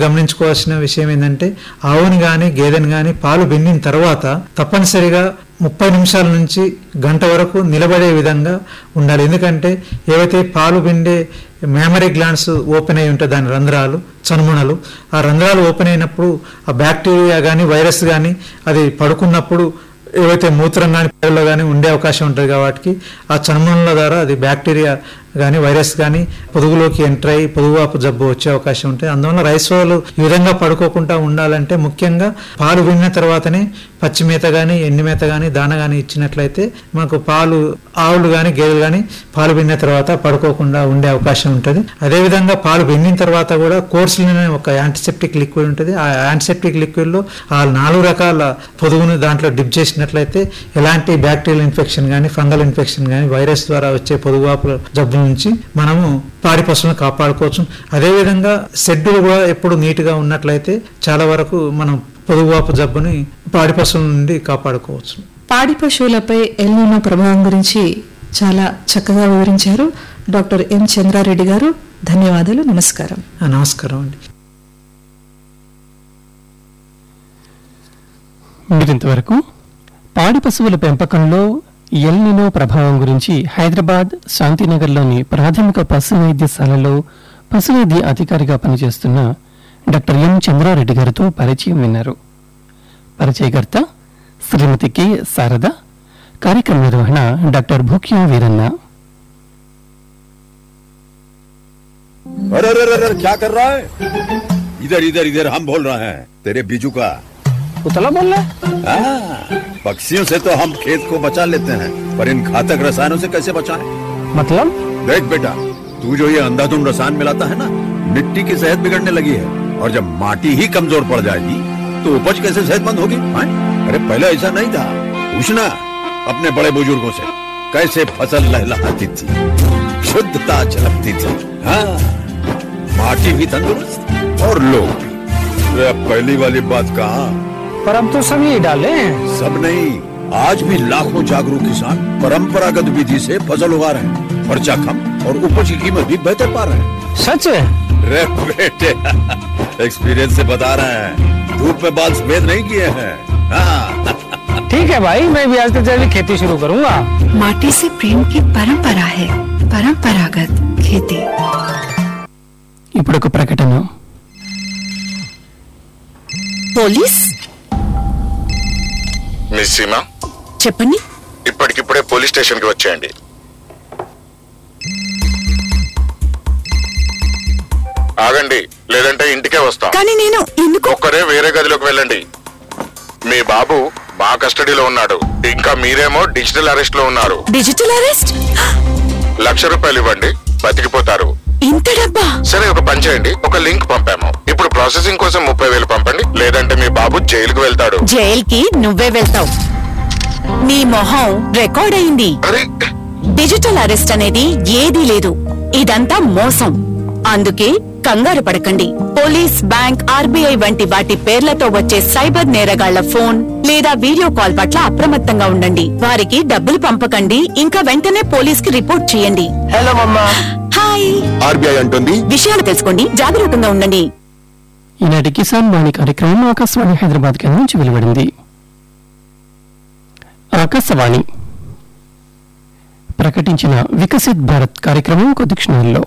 గమనించుకోవాల్సిన విషయం ఏంటంటే ఆవుని కానీ గేదెని కానీ పాలు పిండిన తర్వాత తప్పనిసరిగా ముప్పై నిమిషాల నుంచి గంట వరకు నిలబడే విధంగా ఉండాలి ఎందుకంటే ఏవైతే పాలు పిండే మెమరీ గ్లాండ్స్ ఓపెన్ అయి ఉంటాయి దాని రంధ్రాలు చనుమణలు ఆ రంధ్రాలు ఓపెన్ అయినప్పుడు ఆ బ్యాక్టీరియా కానీ వైరస్ కానీ అది పడుకున్నప్పుడు ఏవైతే మూత్రం కానీ పేరులో కానీ ఉండే అవకాశం ఉంటుంది కాబట్టి ఆ చర్మంల ద్వారా అది బ్యాక్టీరియా కానీ వైరస్ కానీ పొదుగులోకి ఎంటర్ అయ్యి పొదుగువాపు జబ్బు వచ్చే అవకాశం ఉంటుంది అందువల్ల రైస్ వాళ్ళు ఈ విధంగా పడుకోకుండా ఉండాలంటే ముఖ్యంగా పాలు విన్న తర్వాతనే పచ్చి మేత కానీ ఎండి మేత కానీ దాన కానీ ఇచ్చినట్లయితే మనకు పాలు ఆవులు కానీ గేదెలు కానీ పాలు విన్న తర్వాత పడుకోకుండా ఉండే అవకాశం ఉంటుంది అదేవిధంగా పాలు వెండిన తర్వాత కూడా కోర్సులిన్ అనే ఒక యాంటీసెప్టిక్ లిక్విడ్ ఉంటుంది ఆ యాంటీసెప్టిక్ లిక్విడ్లో ఆ నాలుగు రకాల పొదుగును దాంట్లో డిప్ చేసినట్లయితే ఎలాంటి బ్యాక్టీరియల్ ఇన్ఫెక్షన్ కానీ ఫంగల్ ఇన్ఫెక్షన్ కానీ వైరస్ ద్వారా వచ్చే పొదుగువాపు జబ్బు నుంచి మనము పాడి పశువులను కాపాడుకోవచ్చు అదేవిధంగా షెడ్యూల్ కూడా ఎప్పుడు నీట్గా ఉన్నట్లయితే చాలా వరకు మనం పొదుగువాపు జబ్బుని పాడి పశువుల నుండి కాపాడుకోవచ్చు పాడి పశువులపై ఎల్నినో ప్రభావం గురించి చాలా చక్కగా వివరించారు డాక్టర్ ఎం చంద్రారెడ్డి గారు ధన్యవాదాలు నమస్కారం ఆ, నమస్కారం అండి మీరింతవరకు పాడి పశువుల పెంపకంలో ఎల్నినో ప్రభావం గురించి హైదరాబాద్ శాంతినగర్లోని ప్రాథమిక పశు వైద్యశాలలో పశు వైద్య అధికారిగా పనిచేస్తున్న డాక్టర్ ఎం చంద్రారెడ్డి గారితో పరిచయం విన్నారు పరిచయకర్త శ్రీమతి కె శారద కార్యక్రమ నిర్వహణ డాక్టర్ భూక్యా వీరన్న अरे अरे अरे अरे, क्या कर रहा है इधर इधर इधर हम बोल रहे हैं तेरे बीजू का ఉతలా బోల్లా हाँ, पक्षियों से तो हम खेत को बचा लेते हैं पर इन घातक रसायनों से कैसे बचाएं? మతలం देख बेटा तू जो ये अंधाधुंध रसायन मिलाता है ना मिट्टी की सेहत बिगड़ने लगी है और जब माटी ही कमजोर पड़ जाएगी तो उपज कैसे सेहतमंद होगी हाँ? अरे पहले ऐसा नहीं था पूछना अपने बड़े बुजुर्गों से कैसे फसल लहलहाती थी शुद्धता झलकती थी हाँ माटी भी तंदुरुस्त और लोग भी अरे अब पहली वाली बात कहाँ पर अब तो सब यही डाले सब नहीं आज भी लाखों जागरूक किसान परंपरागत विधि से फसल उगा रहे हैं खर्चा कम और उपज की कीमत भी बेहतर पा रहे हैं सच रे बेटे एक्सपीरियंस से बता रहे हैं धूप में बाल सफेद नहीं किए हैं हाँ ठीक है भाई मैं भी आज से जैविक खेती शुरू करूंगा माटी से प्रेम की परंपरा है परंपरागत खेती ఇప్పుడు ఒక ప్రకటన పోలీస్ మిస్ సీమా చెప్పండి ఇప్పటికిప్పుడే పోలీస్ స్టేషన్ కి వచ్చేయండి ఆగండి లేదంటే ఇంటికే వస్తా కానీ నేను ఎందుకు ఒక్కరే వేరే గదిలోకి వెళ్ళండి మీ బాబు మా కస్టడీలో ఉన్నాడు ఇంకా మీరేమో డిజిటల్ అరెస్ట్ లో ఉన్నారు డిజిటల్ అరెస్ట్ లక్ష రూపాయలు ఇవ్వండి బతికిపోతారు ఇంత డబ్బా సరే ఒక పని చేయండి ఒక లింక్ పంపాము ఇప్పుడు ప్రాసెసింగ్ కోసం ముప్పై వేలు పంపండి లేదంటే మీ బాబు జైలుకు వెళ్తాడు జైల్కి నువ్వే వెళ్తావు నీ మొహం రికార్డ్ అయింది అరే డిజిటల్ అరెస్ట్ అనేది ఏదీ లేదు ఇదంతా మోసం అందుకే కంగారు పడకండి పోలీస్ బ్యాంక్ ఆర్బీఐ వంటి వాటి పేర్లతో వచ్చే సైబర్ నేరగాళ్ల ఫోన్ లేదా వీడియో కాల్ పట్ల అప్రమత్తంగా ఉండండి వారికి డబ్బులు పంపకండి ఇంకా వెంటనే పోలీస్ కి రిపోర్ట్ చేయండి హలో మమ్మా హాయ్ ఆర్బీఐ అంటుంది విషయాలు తెలుసుకోండి జాగరూకంగా ఉండండి ఈనాటి కిసాన్ వాణి కార్యక్రమం ఆకాశవాణి హైదరాబాద్ కేంద్రం నుంచి వెలువడింది ఆకాశవాణి ప్రకటించిన వికసిత్ భారత్ కార్యక్రమం కొద్ది క్షణాల్లో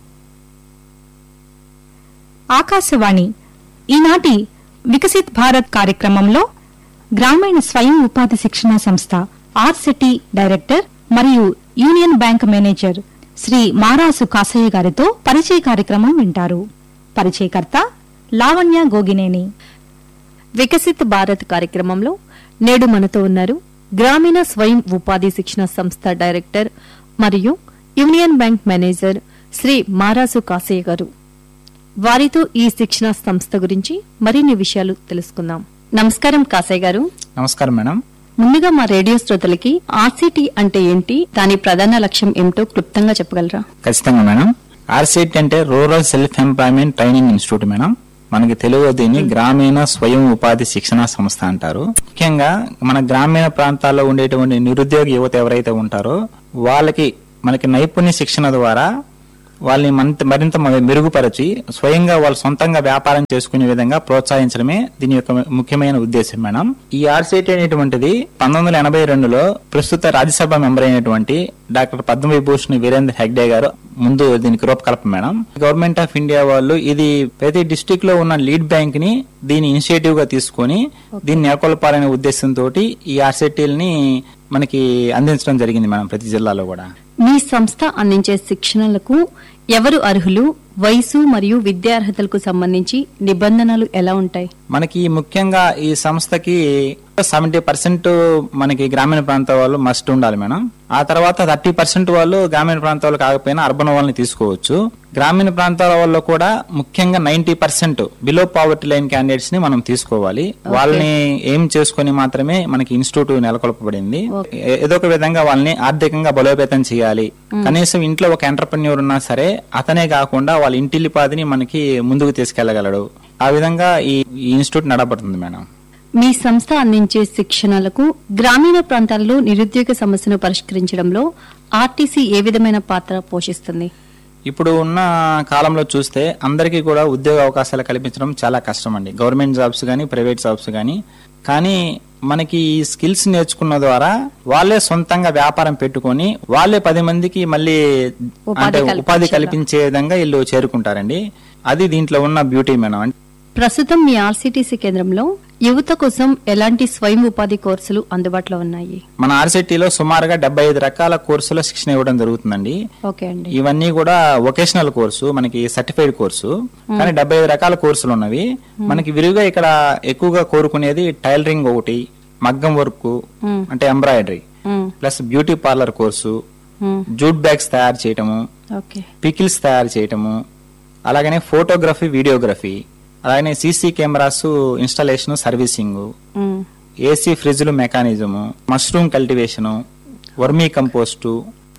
ఆకాశవాణి ఈనాటి వికసిత్ భారత్ కార్యక్రమంలో గ్రామీణ స్వయం ఉపాధి శిక్షణ సంస్థ ఆర్సిటీ డైరెక్టర్ మరియు Union Bank manager Shri Marasu Kasayya గారితో పరిచయ కార్యక్రమం వింటారు పరిచయకర్త లావణ్య గోగినేని వికసిత్ భారత్ కార్యక్రమంలో నేడు మనతో ఉన్నారు గ్రామీణ స్వయం ఉపాధి శిక్షణ సంస్థ డైరెక్టర్ మరియు Union Bank manager Shri Marasu Kasayya గారు వారితో ఈ శిక్షణ సంస్థ గురించి మరిన్ని విషయాలు తెలుసుకుందాం నమస్కారం కాసయ్య గారు నమస్కారం మేడం ముందుగా మా రేడియో శ్రోతలకి ఆర్సిటీ అంటే ఏంటి దాని ప్రధాన లక్ష్యం ఏమిటో క్లుప్తంగా చెప్పగలరా ఖచ్చితంగా మేడం ఆర్సిటి అంటే rural self employment training institute madam మనకి తెలుగు దీన్ని గ్రామీణ స్వయం ఉపాధి శిక్షణ సంస్థ అంటారు ముఖ్యంగా మన గ్రామీణ ప్రాంతాల్లో ఉండేటువంటి నిరుద్యోగ యువత ఎవరైతే ఉంటారో వాళ్ళకి మనకి నైపుణ్య శిక్షణ ద్వారా వాళ్ళని మరింత మరింత మెరుగుపరిచి స్వయంగా వాళ్ళు సొంతంగా వ్యాపారం చేసుకునే విధంగా ప్రోత్సహించడమే దీని యొక్క ముఖ్యమైన ఉద్దేశం మేడం ఈ ఆర్సీటీ అనేటువంటిది పంతొమ్మిది వందల ఎనభై రెండులో ప్రస్తుత రాజ్యసభ మెంబర్ అయినటువంటి డాక్టర్ పద్మవిభూషణ్ వీరేంద్ర హెగ్డే గారు ముందు దీనికి రూపకల్పన మేడం గవర్నమెంట్ ఆఫ్ ఇండియా వాళ్ళు ఇది ప్రతి డిస్టిక్ లో ఉన్న లీడ్ బ్యాంక్ ని దీని ఇనిషియేటివ్ గా తీసుకొని దీన్ని నెలకొల్పాలనే ఉద్దేశంతో ఈ ఆర్సీటీలని మనకి అందించడం జరిగింది మేడం ప్రతి జిల్లాలో కూడా మీ సంస్థ అందించే శిక్షణలకు ఎవరు అర్హులు వయసు మరియు విద్యార్హతలకు సంబంధించి నిబంధనలు ఎలా ఉంటాయి మనకి ముఖ్యంగా ఈ సంస్థకి సెవెంటీ పర్సెంట్ మనకి గ్రామీణ ప్రాంత వాళ్ళు మస్ట్ ఉండాలి మేడం ఆ తర్వాత థర్టీ పర్సెంట్ వాళ్ళు గ్రామీణ ప్రాంతాలు కాకపోయినా అర్బన్ వాళ్ళని తీసుకోవచ్చు గ్రామీణ ప్రాంతాల వాళ్ళు కూడా ముఖ్యంగా ninety percent below poverty line candidates ని మనం తీసుకోవాలి వాళ్ళని ఏం చేసుకొని మాత్రమే మనకి ఇన్స్టిట్యూట్ నెలకొల్పబడింది ఏ- ఏదో ఒక విధంగా వాళ్ళని ఆర్థికంగా బలోపేతం చేయాలి కనీసం ఇంట్లో ఒక ఎంటర్ప్రెన్యూర్ ఉన్నా సరే అతనే కాకుండా వాళ్ళ ఇంటిల్లిపాదిని మనకి ముందుకు తీసుకెళ్లగలడు ఆ విధంగా ఈ ఈ ఇన్స్టిట్యూట్ నడపడుతుంది మేడం మీ సంస్థ అందించే శిక్షణలకు గ్రామీణ ప్రాంతాల్లో నిరుద్యోగ సమస్యను పరిష్కరించడంలో ఆర్టీసీ ఏ విధమైన పాత్ర పోషిస్తుంది ఇప్పుడు ఉన్న కాలంలో చూస్తే అందరికీ కూడా ఉద్యోగ అవకాశాలు కల్పించడం చాలా కష్టం అండి గవర్నమెంట్ జాబ్స్ కానీ ప్రైవేట్ జాబ్స్ కానీ కానీ మనకి ఈ స్కిల్స్ నేర్చుకున్న ద్వారా వాళ్ళే సొంతంగా వ్యాపారం పెట్టుకొని వాళ్ళే పది మందికి మళ్ళీ ఉపాధి అంటే ఉపాధి కల్పించేలా. కల్పించే విధంగా వీళ్ళు చేరుకుంటారండి అది దీంట్లో ఉన్న బ్యూటీ మేడం ప్రస్తుతం మీ ఆర్సీటీసీ కేంద్రంలో యువత కోసం ఎలాంటి స్వయం ఉపాధి కోర్సులు అందుబాటులో ఉన్నాయి మన ఆర్సిటీలో సుమారుగా డెబ్బై ఐదు రకాల కోర్సుల శిక్షణ ఇవ్వడం జరుగుతుందండి ఓకే అండి ఇవన్నీ కూడా వొకేషనల్ కోర్సు మనకి సర్టిఫైడ్ కోర్సు కానీ డెబ్బై ఐదు రకాల కోర్సులు ఉన్నవి మనకి విరివిగా ఇక్కడ ఎక్కువగా కోరుకునేది టైలరింగ్ ఒకటి మగ్గం వర్క్ అంటే ఎంబ్రాయిడరీ మ్మ్. ప్లస్ బ్యూటీ పార్లర్ కోర్సు మ్మ్. జూట్ బ్యాగ్స్ తయారు చేయటము ఓకే పికిల్స్ తయారు చేయటము అలాగనే ఫోటోగ్రఫీ వీడియోగ్రఫీ అలాగనే సీసీ కెమెరాస్ ఇన్స్టాలేషన్ సర్వీసింగ్ మ్మ్. ఏసీ ఫ్రిడ్జ్లు mechanism mushroom cultivation vermi compost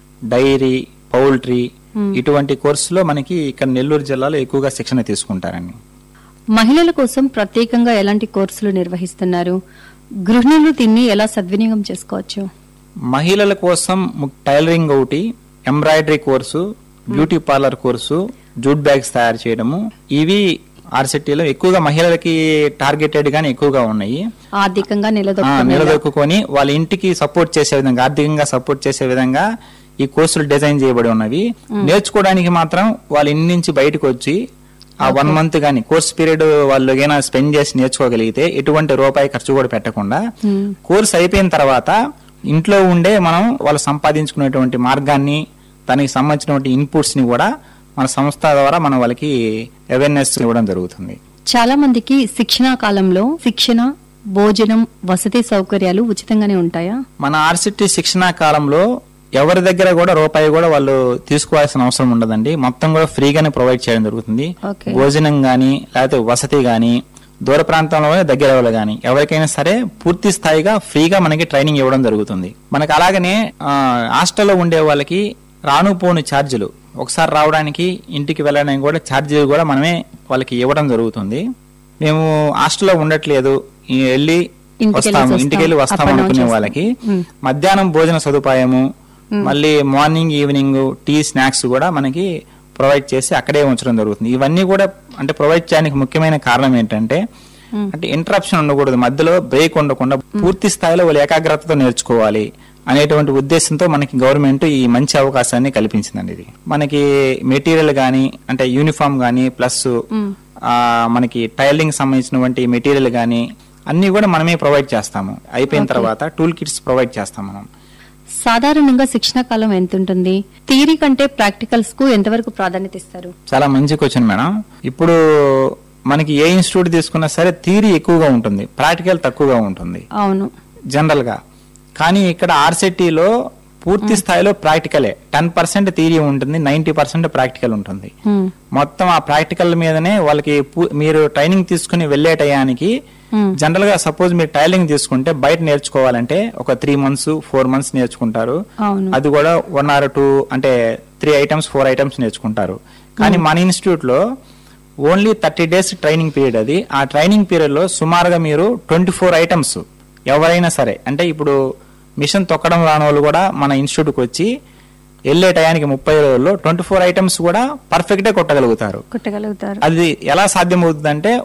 dairy poultry ఇటువంటి కోర్సులో మనకి ఇక్కడ నెల్లూరు జిల్లాలో ఎక్కువగా శిక్షణ తీసుకుంటారండి మహిళల కోసం ప్రత్యేకంగా ఎలాంటి కోర్సులు నిర్వహిస్తున్నారు గృహిణులు దీన్ని ఎలా సద్వినియోగం చేసుకోవచ్చు మహిళల కోసం ము- టైలరింగ్ ఒకటి embroidery course beauty parlour course jute bags తయారు చేయడము ఇవి ఆర్సిటీలో ఎక్కువగా మహిళలకి టార్గెటెడ్ గానే ఎక్కువగా ఉన్నాయి ఆర్థికంగా ఆ, నిలదొక్కునేలా. నిలదొక్కుని వాళ్ళ ఇంటికి సపోర్ట్ చేసే విధంగా ఆర్థికంగా సపోర్ట్ చేసే విధంగా ఈ కోర్సులు డిజైన్ చేయబడి ఉన్నవి నేర్చుకోవడానికి మాత్రం వాళ్ళ ఇంటి నుంచి బయటకు వచ్చి ఆ వన్ మంత్ గాని కోర్స్ పీరియడ్ వాళ్ళు ఏమైనా స్పెండ్ చేసి నేర్చుకోగలిగితే ఎటువంటి రూపాయి ఖర్చు కూడా పెట్టకుండా కోర్స్ అయిపోయిన తర్వాత ఇంట్లో ఉండే మనం వాళ్ళు సంపాదించుకునేటువంటి మార్గాన్ని దానికి సంబంధించినటువంటి ఇన్పుట్స్ ని కూడా మన సంస్థ ద్వారా మనం వాళ్ళకి అవేర్నెస్ ఇవ్వడం జరుగుతుంది చాలా మందికి శిక్షణా కాలంలో శిక్షణ భోజనం వసతి సౌకర్యాలు ఉచితంగానే ఉంటాయా మన ఆర్సిటీ శిక్షణా కాలంలో ఎవరి దగ్గర కూడా రూపాయి కూడా వాళ్ళు తీసుకోవాల్సిన అవసరం ఉండదండి మొత్తం కూడా ఫ్రీగానే ప్రొవైడ్ చేయడం జరుగుతుంది ఓకే. భోజనం గాని లేకపోతే వసతి గాని దూర ప్రాంతంలో దగ్గర వాళ్ళు గాని ఎవరికైనా సరే పూర్తి స్థాయిగా ఫ్రీగా మనకి ట్రైనింగ్ ఇవ్వడం జరుగుతుంది మనకి అలాగనే ఆ, హాస్టల్లో ఉండే వాళ్ళకి రాను పోను ఛార్జీలు ఒకసారి రావడానికి ఇంటికి వెళ్ళడానికి కూడా ఛార్జీలు కూడా మనమే వాళ్ళకి ఇవ్వడం జరుగుతుంది మేము హాస్టల్లో ఉండట్లేదు ఈ వెళ్ళి ఇంటికి వస్తాము వెళ్ళేసి ఇంటికి వెళ్ళి వస్తాం. వస్తాం Up and down అనుకునే చేస్తాం. వాళ్ళకి మధ్యాహ్నం భోజన సదుపాయము మళ్ళీ మార్నింగ్ ఈవినింగ్ టీ స్నాక్స్ కూడా మనకి ప్రొవైడ్ చేసి అక్కడే ఉంచడం జరుగుతుంది ఇవన్నీ కూడా అంటే ప్రొవైడ్ చేయడానికి ముఖ్యమైన కారణం ఏంటంటే అంటే ఇంటరప్షన్ ఉండకూడదు మధ్యలో బ్రేక్ ఉండకుండా పూర్తి స్థాయిలో వాళ్ళు ఏకాగ్రతతో నేర్చుకోవాలి అనేటువంటి ఉద్దేశంతో మనకి గవర్నమెంట్ ఈ మంచి అవకాశాన్ని కల్పించిందండి ఇది మనకి మెటీరియల్ గాని అంటే యూనిఫామ్ గాని ప్లస్ ఆ, మనకి టైలింగ్ సంబంధించినటువంటి మెటీరియల్ గాని అన్ని కూడా మనమే ప్రొవైడ్ చేస్తాము అయిపోయిన తర్వాత టూల్ కిట్స్ ప్రొవైడ్ చేస్తాం మనం సాధారణంగా శిక్షణ కాలం ఎంత ఉంటుంది థియరీ కంటే ప్రాక్టికల్స్ కు ఎంతవరకు ప్రాధాన్యత ఇస్తారు చాలా మంచి క్వశ్చన్ మేడం ఇప్పుడు మనకి ఏ ఇన్స్టిట్యూట్ తీసుకున్నా సరే థియరీ ఎక్కువగా ఉంటుంది ప్రాక్టికల్ తక్కువగా ఉంటుంది అవును జనరల్ గా కానీ ఇక్కడ ఆర్సెటీలో పూర్తి స్థాయిలో ప్రాక్టికలే టెన్ పర్సెంట్ థియరీ ఉంటుంది నైన్టీ పర్సెంట్ ప్రాక్టికల్ ఉంటుంది Hmm. మొత్తం ఆ ప్రాక్టికల్ మీదనే వాళ్ళకి పు- మీరు ట్రైనింగ్ తీసుకుని వెళ్లే టయానికి జనరల్ గా సపోజ్ మీరు టైలింగ్ తీసుకుంటే బయట నేర్చుకోవాలంటే ఒక త్రీ మంత్స్ ఫోర్ మంత్స్ నేర్చుకుంటారు అవును. అది కూడా వన్ ఆర్ టూ అంటే త్రీ ఐటమ్స్ ఫోర్ ఐటమ్స్ నేర్చుకుంటారు కానీ మన ఇన్స్టిట్యూట్ లో only thirty days training period అది ఆ ట్రైనింగ్ పీరియడ్ లో సుమారుగా మీరు ట్వంటీ ఫోర్ ఐటమ్స్ ఎవరైనా సరే అంటే ఇప్పుడు మిషన్ తొక్కడం రాని వాళ్ళు కూడా మన ఇన్స్టిట్యూట్కి వచ్చి వెళ్ళే టయానికి ముప్పై రోజుల్లో ట్వంటీ ఫోర్ ఐటమ్స్ కూడా పర్ఫెక్ట్ గా కొట్టగలుగుతారు కొట్టగలుగుతారు అది ఎలా సాధ్యమవుతుందంటే